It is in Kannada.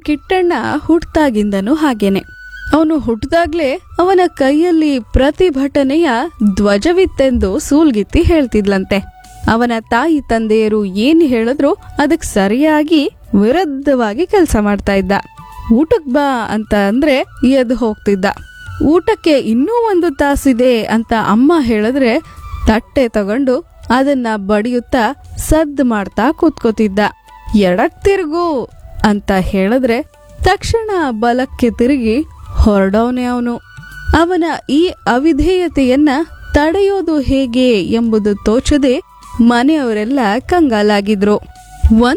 ಕಿಟ್ಟಣ್ಣ ಹುಟ್ಟಾಗಿಂದನೂ ಹಾಗೇನೆ ಅವನು ಹುಟ್ಟದಾಗ್ಲೇ ಅವನ ಕೈಯಲ್ಲಿ ಪ್ರತಿಭಟನೆಯ ಧ್ವಜವಿತ್ತೆಂದು ಸೂಲ್ಗಿತ್ತಿ ಹೇಳ್ತಿದ್ಲಂತೆ ಅವನ ತಾಯಿ ತಂದೆಯರು ಏನ್ ಹೇಳಿದ್ರು ಅದಕ್ ಸರಿಯಾಗಿ ವಿರುದ್ಧವಾಗಿ ಕೆಲಸ ಮಾಡ್ತಾ ಇದ್ದ ಊಟಕ್ ಬಾ ಅಂತ ಅಂದ್ರೆ ಎದ್ದು ಹೋಗ್ತಿದ್ದ ಊಟಕ್ಕೆ ಇನ್ನೂ ಒಂದು ತಾಸಿದೆ ಅಂತ ಅಮ್ಮ ಹೇಳಿದ್ರೆ ತಟ್ಟೆ ತಗೊಂಡು ಅದನ್ನ ಬಡಿಯುತ್ತಾ ಸದ್ದು ಮಾಡ್ತಾ ಕೂತ್ಕೋತಿದ್ದ ಎಡಕ್ ತಿರುಗು ಅಂತ ಹೇಳಿದ್ರೆ ತಕ್ಷಣ ಬಲಕ್ಕೆ ತಿರುಗಿ ಹೊರಡವನೆ ಅವನು ಅವನ ಈ ಅವಿಧೇಯತೆಯನ್ನ ತಡೆಯೋದು ಹೇಗೆ ಎಂಬುದು ತೋಚದೆ ಮನೆಯವರೆಲ್ಲ ಕಂಗಾಲಾಗಿದ್ರು